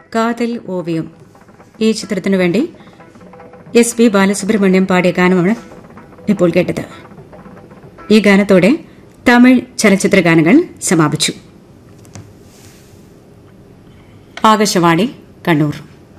കാതൽ ഓവിയം ഈ ചിത്രത്തിനു വേണ്ടി എസ് പി ബാലസുബ്രഹ്മണ്യം പാടിയ ഗാനമാണ് ഇപ്പോൾ കേട്ടത് ഈ ഗാനത്തോടെ തമിഴ് ചലച്ചിത്ര ഗാനങ്ങൾ സമാപിച്ചു ആകാശവാണി കണ്ണൂർ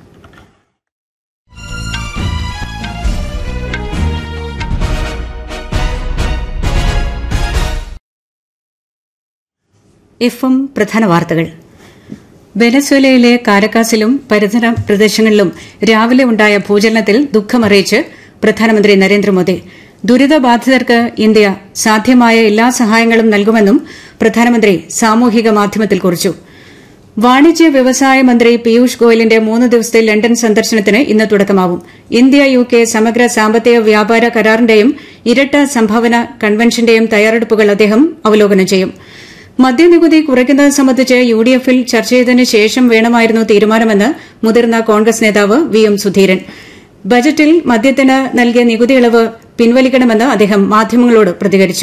എഫ് എം പ്രധാന വാർത്തകൾ വെനസ്വേലയിലെ കാരക്കാസിലും പരിസര പ്രദേശങ്ങളിലും രാവിലെ ഉണ്ടായ ഭൂചലനത്തിൽ ദുഃഖമറിയിച്ച് പ്രധാനമന്ത്രി നരേന്ദ്രമോദി ദുരിതബാധിതർക്ക് ഇന്ത്യ സാധ്യമായ എല്ലാ സഹായങ്ങളും നൽകുമെന്നും പ്രധാനമന്ത്രി സാമൂഹിക മാധ്യമത്തിൽ കുറിച്ചു വാണിജ്യ വ്യവസായ മന്ത്രി പീയൂഷ് ഗോയലിന്റെ മൂന്ന് ദിവസത്തെ ലണ്ടൻ സന്ദർശനത്തിന് ഇന്ന് തുടക്കമാവും ഇന്ത്യ യു കെ സമഗ്ര സാമ്പത്തിക വ്യാപാര കരാറിന്റെയും ഇരട്ട സംഭാവന കൺവെൻഷന്റെയും തയ്യാറെടുപ്പുകൾ അദ്ദേഹം അവലോകനം ചെയ്യും മദ്യനികുതി കുറയ്ക്കുന്നത് സംബന്ധിച്ച് യു ഡി എഫിൽ ചർച്ച ചെയ്തതിനു ശേഷം വേണമായിരുന്നു തീരുമാനമെന്ന് മുതിർന്ന കോൺഗ്രസ് നേതാവ് വി എം സുധീരൻ ബജറ്റിൽ മദ്യത്തിന് നൽകിയ നികുതി ഇളവ് പിൻവലിക്കണമെന്ന് അദ്ദേഹം മാധ്യമങ്ങളോട് പ്രതികരിച്ചു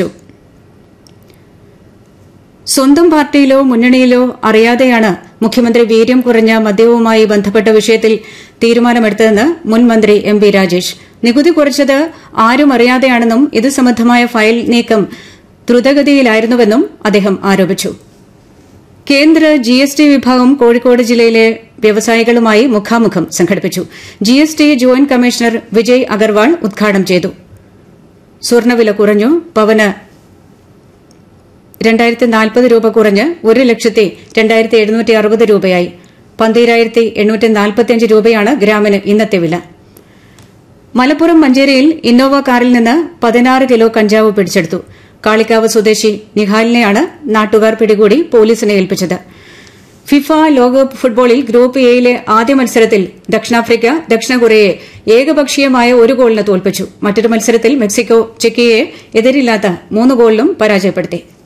സ്വന്തം പാർട്ടിയിലോ മുന്നണിയിലോ അറിയാതെയാണ് മുഖ്യമന്ത്രി വീര്യം കുറഞ്ഞ മദ്യവുമായി ബന്ധപ്പെട്ട വിഷയത്തിൽ തീരുമാനമെടുത്തതെന്ന് മുൻ മന്ത്രി എം പി രാജേഷ് നികുതി കുറച്ചത് ആരും അറിയാതെയാണെന്നും ഇത് സംബന്ധമായ ഫയൽ നീക്കം ദ്രുതഗതിയിലായിരുന്നുവെന്നും അദ്ദേഹം ആരോപിച്ചു കേന്ദ്ര ജി എസ് ടി വിഭാഗം കോഴിക്കോട് ജില്ലയിലെ വ്യവസായികളുമായി മുഖാമുഖം സംഘടിപ്പിച്ചു G S T joint commissioner Vijay Agarwal ഉദ്ഘാടനം ചെയ്തു സ്വർണ്ണവില കുറഞ്ഞു പവന് രണ്ടായിരത്തി നാൽപ്പത് രൂപ കുറഞ്ഞ് ഒരു ലക്ഷത്തി രണ്ടായിരത്തി എഴുന്നൂറ്റി അറുപത് രൂപയായി പന്തീരായിരത്തി എണ്ണൂറ്റി നാൽപ്പത്തിയഞ്ച് രൂപയാണ് ഗ്രാമിന് ഇന്നത്തെ വില മലപ്പുറം മഞ്ചേരിയിൽ ഇന്നോവ കാറിൽ നിന്ന് പതിനാറ് കിലോ കഞ്ചാവ് പിടിച്ചെടുത്തു കാളിക്കാവ് സ്വദേശി നിഹാലിനെയാണ് നാട്ടുകാർ പിടികൂടി പോലീസിനെ ഏൽപ്പിച്ചത് ഫിഫ ലോകകപ്പ് ഫുട്ബോളിൽ ഗ്രൂപ്പ് എയിലെ ആദ്യ മത്സരത്തിൽ ദക്ഷിണാഫ്രിക്ക ദക്ഷിണ കൊറിയയെ ഏകപക്ഷീയമായ ഒരു ഗോളിന് തോൽപ്പിച്ചു മറ്റൊരു മത്സരത്തിൽ മെക്സിക്കോ ചെക്കിയെ എതിരില്ലാത്ത മൂന്ന് ഗോളിനും പരാജയപ്പെടുത്തി